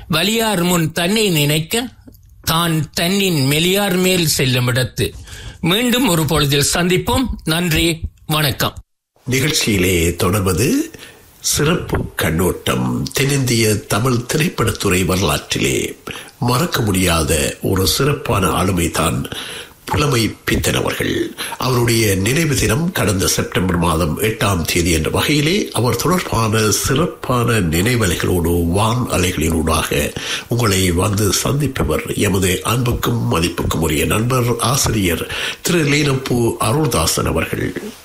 வலியார் முன் தன்னை நினைக்க தான் தன்னின் மெலியார் மேல் செல்லும் இடத்து மீண்டும் ஒரு பொழுதில் சந்திப்போம் நன்றி வணக்கம் நிகழ்ச்சியிலே தொடர்வது சிறப்பு கண்ணோட்டம் தென்னிந்திய தமிழ் திரைப்படத்துறை வரலாற்றிலே மறக்க முடியாத ஒரு சிறப்பான ஆளுமைதான் புலமை பித்தன் அவர்கள் அவருடைய நினைவு தினம் கடந்த செப்டம்பர் மாதம் எட்டாம் தேதி என்ற வகையிலே அவர் தொடர்பான சிறப்பான நினைவலைகளோடு வான் அலைகளினூடாக உங்களை வந்து சந்திப்பவர் எமது அன்புக்கும் மதிப்புக்கும் உரிய நண்பர் ஆசிரியர் திரு லீனப்பூ அருள்தாசன் அவர்கள்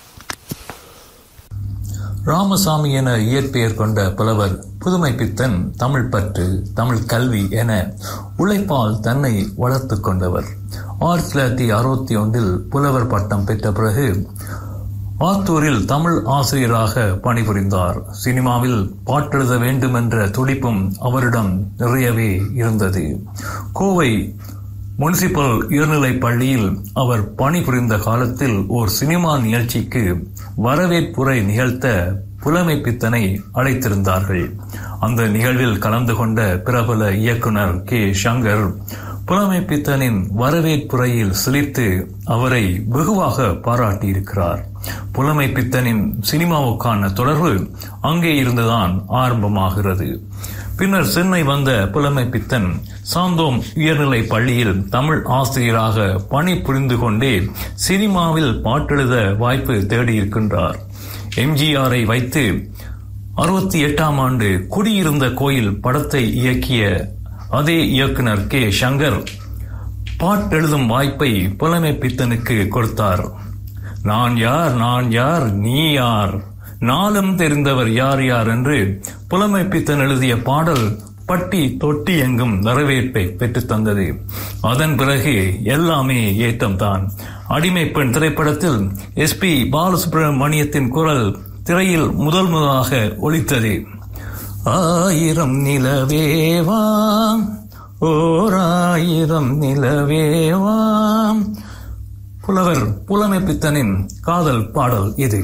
ராமசாமி என இயற்பெயர் கொண்ட புலவர் புதுமை பித்தன் தமிழ் பற்று தமிழ் கல்வி என உழைப்பால் தன்னை வளர்த்து கொண்டவர் ஆயிரத்தி தொள்ளாயிரத்தி அறுபத்தி ஒன்றில் புலவர் பட்டம் பெற்ற பிறகு ஆத்தூரில் தமிழ் ஆசிரியராக பணிபுரிந்தார் சினிமாவில் பாட்டெழுத வேண்டும் என்ற துடிப்பும் அவரிடம் நிறையவே இருந்தது கோவை முனிசிபல் உயர்நிலைப் பள்ளியில் அவர் பணிபுரிந்த காலத்தில் ஓர் சினிமா நிகழ்ச்சிக்கு வரவேற்புரை நிகழ்த்த புலமை பித்தனை அழைத்திருந்தார்கள் அந்த நிகழ்வில் கலந்து கொண்ட பிரபல இயக்குனர் கே சங்கர் புலமை பித்தனின் வரவேற்புரையில் சிலிர்த்து அவரை வெகுவாக பாராட்டியிருக்கிறார் புலமை பித்தனின் சினிமாவுக்கான தொடர்பு அங்கே இருந்துதான் ஆரம்பமாகிறது பின்னர் சென்னை வந்த புலமை பித்தன் சாந்தோம் உயர்நிலை பள்ளியில் தமிழ் ஆசிரியராக பணி புரிந்து கொண்டே சினிமாவில் பாட்டெழுத வாய்ப்பு தேடியிருக்கின்றார் எம்ஜிஆரை வைத்து அறுபத்தி எட்டாம் ஆண்டு குடியிருந்த கோயில் படத்தை இயக்கிய அதே இயக்குனர் கே சங்கர் பாட்டெழுதும் வாய்ப்பை புலமை பித்தனுக்கு கொடுத்தார் நான் யார் நான் யார் நீ யார் நாளும் தெரிந்தவர் யார் யார் என்று புலமை பித்தன் எழுதிய பாடல் பட்டி தொட்டி எங்கும் வரவேற்பை பெற்றுத் தந்தது அதன் பிறகு எல்லாமே ஏற்றம்தான் அடிமை பெண் திரைப்படத்தில் எஸ் பி பாலசுப்ரமணியத்தின் குரல் திரையில் முதல் முதலாக ஒலித்தது ஆயிரம் நிலவேவா ஓர் ஆயிரம் நிலவேவா புலவர் புலமை பித்தனின் காதல் பாடல் இது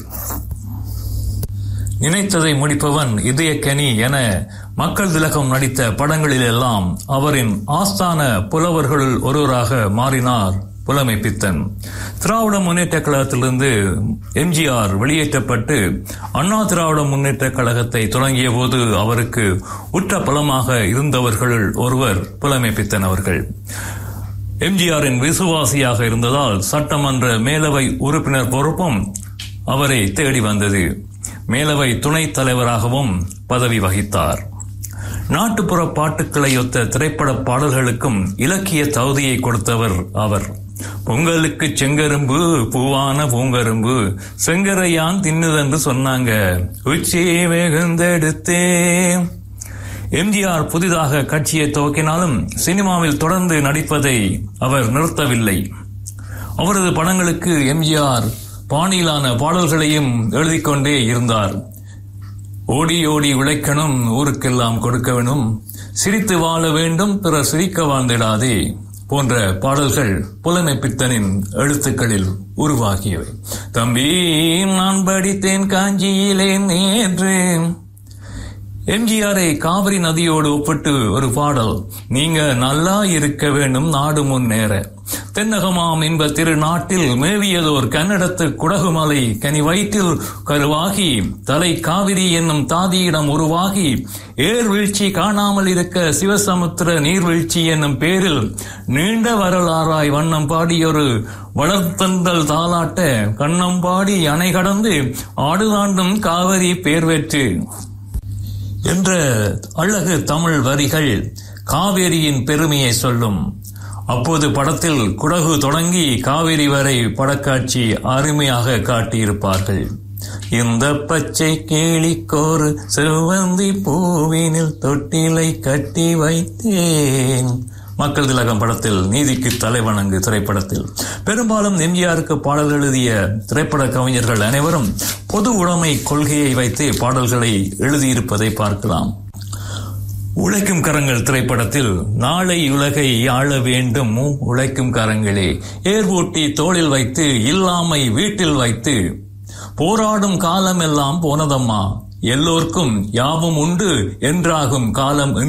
நினைத்ததை முடிப்பவன் இதயக்கனி என மக்கள் திலகம் நடித்த படங்களிலெல்லாம் அவரின் ஆஸ்தான புலவர்களுள் ஒருவராக மாறினார் புலமை பித்தன் திராவிட முன்னேற்ற கழகத்திலிருந்து எம்ஜிஆர் வெளியேற்றப்பட்டு அண்ணா திராவிட முன்னேற்ற கழகத்தை தொடங்கிய போது அவருக்கு உற்ற பலமாக இருந்தவர்களுள் ஒருவர் புலமை பித்தன் அவர்கள் எம்ஜிஆரின் விசுவாசியாக இருந்ததால் சட்டமன்ற மேலவை உறுப்பினர் பொறுப்பும் அவரை தேடி வந்தது மேலவை துணைத் தலைவராகவும் பதவி வகித்தார் நாட்டுப்புற பாட்டுக்களை ஒத்த திரைப்பட பாடல்களுக்கும் இலக்கிய தகுதியை கொடுத்தவர் அவர் பொங்கலுக்கு செங்கரும்பு பூவான பூங்கரும்பு செங்கரையான் தின்னுதென்று சொன்னாங்க உச்சி வெகுந்தெடுத்தே எம்ஜிஆர் புதிதாக கட்சியை துவக்கினாலும் சினிமாவில் தொடர்ந்து நடிப்பதை அவர் நிறுத்தவில்லை அவரது படங்களுக்கு எம்ஜிஆர் பாணியிலான பாடல்களையும் எழுதிக்கொண்டே இருந்தார் ஓடி ஓடி உழைக்கணும் ஊருக்கெல்லாம் கொடுக்க வேணும் சிரித்து வாழ வேண்டும் பிறர் சிரிக்க வாழ்ந்திடாதே போன்ற பாடல்கள் புலமை பித்தனின் எழுத்துக்களில் உருவாகியவை தம்பி நான் படித்தேன் காஞ்சியிலே நேற்று எம்ஜிஆரை காவிரி நதியோடு ஒப்பிட்டு ஒரு பாடல் நீங்க நல்லா இருக்க வேண்டும் நாடு முன்னேற தென்னகமாம் என்ப திருநாட்டில் மேவியதோர் கன்னடத்து குடகுமலை கனி வயிற்றில் கருவாகி தலை காவிரி என்னும் தாதியிடம் உருவாகி ஏர் வீழ்ச்சி காணாமல் இருக்க சிவசமுத்திர நீர்வீழ்ச்சி என்னும் பேரில் நீண்ட வரலாறாய் வண்ணம் பாடியொரு வளர்த்தந்தல் தாளாட்ட கண்ணம் பாடி அணை கடந்து ஆடுதாண்டும் காவிரி பேர் பெற்று என்ற அழகு தமிழ் வரிகள் காவேரியின் பெருமையை சொல்லும் அப்போது படத்தில் குடகு தொடங்கி காவேரி வரை படக்காட்சி அருமையாக காட்டியிருப்பார்கள் இந்த பச்சை கேளிக்கோரு செவ்வந்தி பூவினில் தொட்டிலை கட்டி வைத்தேன் மக்கள் திலகம் படத்தில் நீதிக்கு தலைவணங்கு திரைப்படத்தில் பெரும்பாலும் எம்ஜிஆருக்கு பாடல் எழுதிய திரைப்பட கவிஞர்கள் அனைவரும் பொது உடைமை கொள்கையை வைத்து பாடல்களை எழுதியிருப்பதை பார்க்கலாம் உழைக்கும் கரங்கள் திரைப்படத்தில் நாளை உலகை ஆள வேண்டும் உழைக்கும் கரங்களே ஏர்வூட்டி தோளில் வைத்து இல்லாமை வீட்டில் வைத்து போராடும் காலம் எல்லாம் போனதம்மா எல்லோர்க்கும் யாவும் உண்டு என்றாகும் காலம்